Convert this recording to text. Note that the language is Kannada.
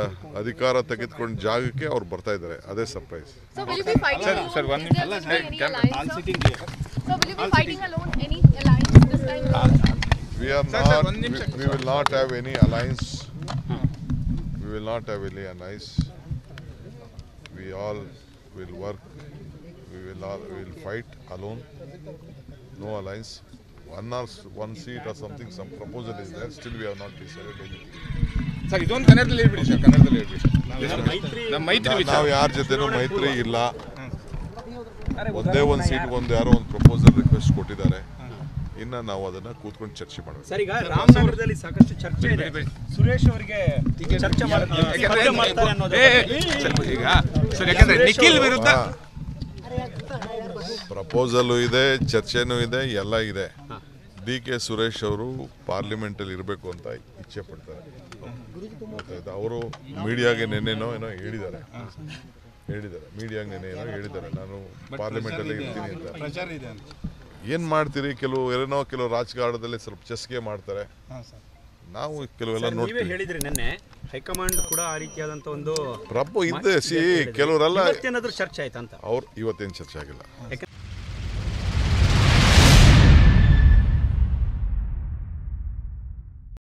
ಅಧಿಕಾರ ತೆಗೆದುಕೊಂಡ ಜಾಗಕ್ಕೆ ಅವ್ರು ಬರ್ತಾ ಇದ್ದಾರೆ ಅದೇ surprise So will you be fighting alone? sir, one Is there minute. going to be any Camera. alliance? sir? So will you be fighting alone? Any alliance this time around? We are Sir, sir, not ಒಂದ್ ನಿಮಿಷ. We will not have any alliance we will not have any alliance we all will work we will all will fight alone no alliance one or one seat or something some proposal is there still we have not decided anything sir ಇದೊಂದು ಕನ್ನಡದಲ್ಲಿ ಹೇಳ್ಬಿಡಿ ಸರ್ ಕನ್ನಡದಲ್ಲಿ ಹೇಳ್ಬಿಡಿ ಸರ್ ನಮ್ಮ ಮೈತ್ರಿ ವಿಚಾರ ನಾವು ಯಾರ ಜೊತೆನೂ ಮೈತ್ರಿ ಇಲ್ಲ ಒಂದೇ ಒಂದು ಸೀಟ್ ಒಂದು ಯಾರೋ ಒಂದು ಪ್ರಪೋಸಲ್ ರಿಕ್ವೆಸ್ಟ್ ಕೊಟ್ಟಿದ್ದಾರೆ ಇನ್ನ ನಾವು ಅದನ್ನ ಕೂತ್ಕೊಂಡು ಚರ್ಚೆ ಮಾಡಬೇಕು ಸರ್ ಈಗ ರಾಮನಗರದಲ್ಲಿ ಸಾಕಷ್ಟು ಚರ್ಚೆ ಇದೆ ಸುರೇಶ್ ಅವರಿಗೆ ಚರ್ಚೆ ಮಾಡ- ಸ್ಪರ್ಧೆ ಮಾಡ್ತಾರೆ ಅನ್ನೋದು ಏ, ಏ, ಸರ್, ಈಗ ಸರ್ ಯಾಕಂದ್ರೆ ನಿಖಿಲ್ ವಿರುದ್ಧ ಪ್ರಪೋಸಲು ಇದೆ ಚರ್ಚೆನೂ ಇದೆ ಎಲ್ಲ ಇದೆ ಡಿ ಕೆ ಸುರೇಶ್ ಅವರು ಪಾರ್ಲಿಮೆಂಟಲ್ಲಿ ಇರಬೇಕು ಅಂತ ಇಚ್ಛೆ ಪಡ್ತಾರೆ ಗೊತ್ತಾಯ್ತಾ ಅವರು ಮೀಡಿಯಾಗೆ ನೆನ್ನೆನೋ ಏನೋ ಹೇಳಿದ್ದಾರೆ ಹೇಳಿದ್ದಾರೆ ಮೀಡಿಯಾಗೆ ನೆನ್ನೆ ಏನೋ ಹೇಳಿದ್ದಾರೆ ನಾನು ಪಾರ್ಲಿಮೆಂಟಲ್ಲಿ ಇರ್ತೀನಿ ಅಂತ ಪ್ರಚಾರ ಇದೆ ಅಂತ ಏನು ಮಾಡ್ತೀರಿ ಕೆಲವು ಏನೋ ಕೆಲವು ರಾಜಕಾರಣದಲ್ಲಿ ಸ್ವಲ್ಪ ಚಸ್ಕೆ ಮಾಡ್ತಾರೆ ಹಾಂ ಸರ್ ನಾವು ಕೆಲವೆಲ್ಲ ಸರ್, ನೀವೇ ನೋಡ್ತೀವಿ ಹೇಳಿದ್ರಿ ನಿನ್ನೆ ಹೈಕಮಾಂಡ್ ಕೂಡ ಆ ರೀತಿಯಾದಂತ ಒಂದು ಪ್ರಭು ಇದ್ದೆ ಸಿ ಕೆಲವರೆಲ್ಲ ಇವತ್ತೇನಾದ್ರೂ ಚರ್ಚೆ ಆಯ್ತಾ ಅಂತ ಅವ್ರು ಇವತ್ತೇನು ಚರ್ಚೆ ಆಗಿಲ್ಲ